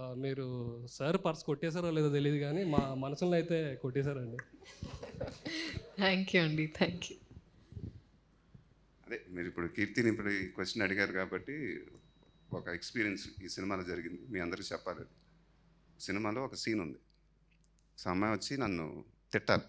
మీరు sir purse కొట్టేశారో లేదో తెలియదు కానీ మా మనసులో అయితే కొట్టేశారండి థ్యాంక్ యూ అండి థ్యాంక్ యూ అదే మీరు ఇప్పుడు కీర్తిని ఇప్పుడు ఈ క్వశ్చన్ అడిగారు కాబట్టి ఒక ఎక్స్పీరియన్స్ ఈ సినిమాలో జరిగింది మీ అందరికీ చెప్పాలి సినిమాలో ఒక సీన్ ఉంది సో అమ్మాయి వచ్చి నన్ను తిట్టాలి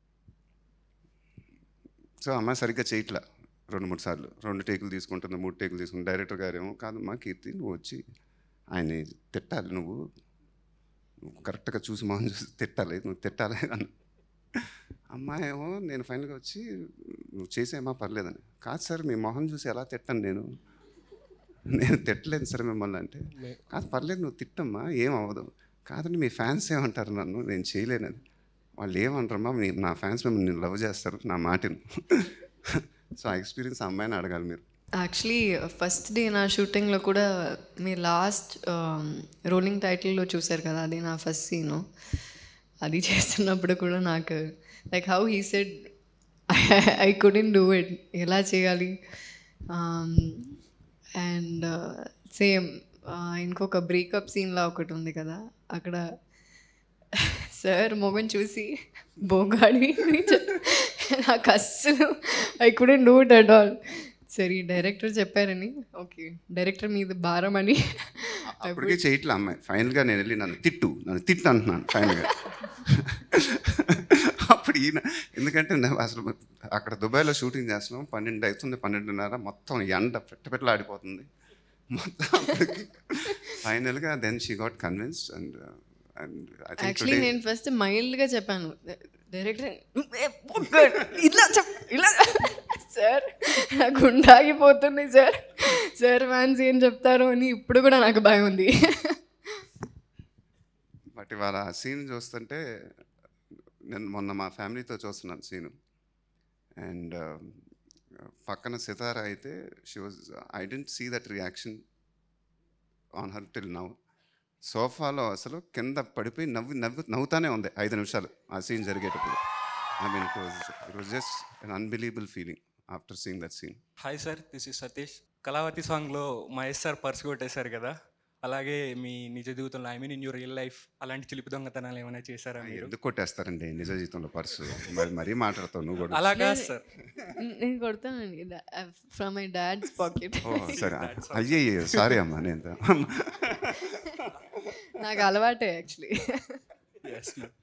సో అమ్మాయి సరిగ్గా చేయట్లా రెండు మూడు సార్లు రెండు టేకులు తీసుకుంటుంది మూడు టేకులు తీసుకుంటుంది డైరెక్టర్ గారేమో కాదు మా కీర్తి నువ్వు వచ్చి ఆయన్ని తిట్టాలి నువ్వు నువ్వు కరెక్ట్గా చూసి మొహం చూసి తిట్టాలి నువ్వు తిట్టాలి అన్న అమ్మాయి ఏమో నేను ఫైనల్గా వచ్చి నువ్వు చేసేమా పర్లేదని కాదు సార్ మీ మొహం చూసి ఎలా తిట్టాను నేను నేను తిట్టలేను సార్ మిమ్మల్ని అంటే కాదు పర్లేదు నువ్వు తిట్టమ్మా ఏం అవ్వదు కాదండి మీ ఫ్యాన్స్ ఏమంటారు నన్ను నేను చేయలేనని వాళ్ళు ఏమంటారమ్మా మీ నా ఫ్యాన్స్ మిమ్మల్ని లవ్ చేస్తారు నా మాటను సో ఆ ఎక్స్పీరియన్స్ ఆ అమ్మాయిని అడగాలి మీరు యాక్చువల్లీ ఫస్ట్ డే నా షూటింగ్లో కూడా మీ లాస్ట్ రోలింగ్ టైటిల్లో చూశారు కదా అది నా ఫస్ట్ సీను అది చేస్తున్నప్పుడు కూడా నాకు like how he said I couldn't do it ఎలా చేయాలి అండ్ సేమ్ ఇంకొక బ్రేకప్ సీన్లా ఒకటి ఉంది కదా అక్కడ సార్ మొగన్ చూసి బోగాడి నాకు అస్సలు I couldn't do it at all సరే డైరెక్టర్ చెప్పారని ఓకే డైరెక్టర్ మీద భారం అని అప్పటికే చేయట్లే అమ్మాయి ఫైనల్గా నేను వెళ్ళి నన్ను తిట్టు నన్ను తిట్టు అంటున్నాను ఫైనల్గా అప్పుడు ఈయన ఎందుకంటే నేను అసలు అక్కడ దుబాయ్లో షూటింగ్ చేస్తున్నాం పన్నెండు అవుతుంది పన్నెండున్నర మొత్తం ఎండ పెట్ట పెట్టలు ఆడిపోతుంది మొత్తం అప్పటికి ఫైనల్గా then she got convince and and I think actually నేను ఫస్ట్ మైల్డ్గా చెప్పాను డైరెక్టర్ ఇలా చెప్ ఇలా సార్ నాకు ఉండాగిపోతుంది సార్ సార్ ఫ్యాన్స్ ఏం చెప్తారు అని ఇప్పుడు కూడా నాకు భయం ఉంది బట్ ఇవాళ ఆ సీన్ చూస్తుంటే నేను మొన్న మా ఫ్యామిలీతో చూస్తున్నాను సీను అండ్ పక్కన సితార అయితే she was I didn't see that reaction on her till now సోఫాలో అసలు కింద పడిపోయి నవ్వి నవ్వు నవ్వుతానే ఉంది ఐదు నిమిషాలు ఆ సీన్ జరిగేటప్పుడు I mean it was it was just un unbelievable feeling after seeing that scene hi sir this is Satish Kalavathi సాంగ్లో మహేష్ సార్ పర్స్ కొట్టేశారు కదా అలాగే మీ నిజ జీవితంలో I mean in your real life అలాంటి చిలిపి దొంగతనాలు ఏమైనా చేశారా మీరు ఎందుకు కొట్టేస్తారండి నిజ జీవితంలో పర్సు మరి మరీ మాట్లాడతావు నువ్వు కూడా అలా కాదు సార్ నేను కొడతానండి from my dad's pocket oh సరే అయ్యయ్యో సారీ అమ్మా నేను నాకు అలవాటే యాక్చువల్లీ ఎస్